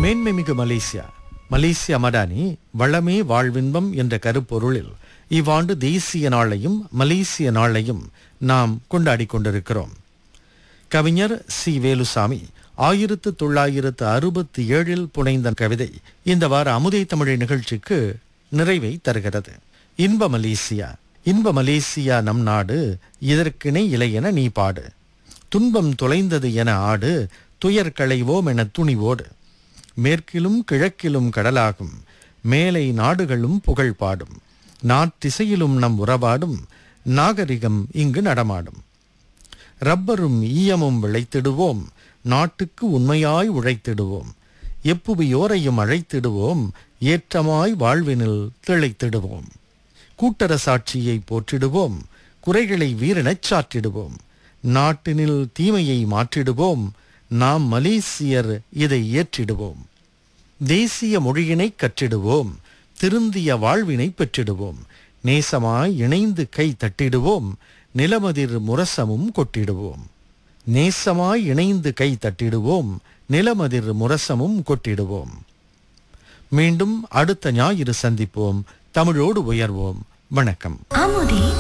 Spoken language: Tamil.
மேன்மைமிகு மலேசியா மலேசியா மடானி வளமே வாழ்வின்பம் என்ற கருப்பொருளில் இவ்வாண்டு தேசிய நாளையும் மலேசிய நாளையும் நாம் கொண்டாடிக் கொண்டிருக்கிறோம் கவிஞர் சி வேலுசாமி ஆயிரத்து தொள்ளாயிரத்து அறுபத்தி ஏழில் புனைந்த கவிதை இந்த வார அமுதை தமிழை நிகழ்ச்சிக்கு நிறைவை தருகிறது இன்ப மலேசியா இன்ப மலேசியா நம் நாடு இதற்கிணை இலையென நீ பாடு துன்பம் தொலைந்தது என ஆடு துயர் களைவோம் என துணிவோடு மேற்கிலும் கிழக்கிலும் கடலாகும் மேலை நாடுகளும் புகழ் பாடும் நாட்டிசையிலும் நம் உறவாடும் நாகரிகம் இங்கு நடமாடும் ரப்பரும் ஈயமும் விளைத்திடுவோம் நாட்டுக்கு உண்மையாய் உழைத்திடுவோம் எப்புவியோரையும் அழைத்திடுவோம் ஏற்றமாய் வாழ்வினில் திளைத்திடுவோம் கூட்டரசாட்சியை போற்றிடுவோம் குறைகளை வீரெனச் சாற்றிடுவோம் நாட்டினில் தீமையை மாற்றிடுவோம் நாம் மலேசியர் இதை ஏற்றிடுவோம் தேசிய மொழியினை கற்றிடுவோம் திருந்திய வாழ்வினை பெற்றிடுவோம் நேசமாய் இணைந்து கை தட்டிடுவோம் நிலமதிர் முரசமும் கொட்டிடுவோம் நேசமாய் இணைந்து கை தட்டிடுவோம் நிலமதிர் முரசமும் கொட்டிடுவோம் மீண்டும் அடுத்த ஞாயிறு சந்திப்போம் தமிழோடு உயர்வோம் வணக்கம் அமுதே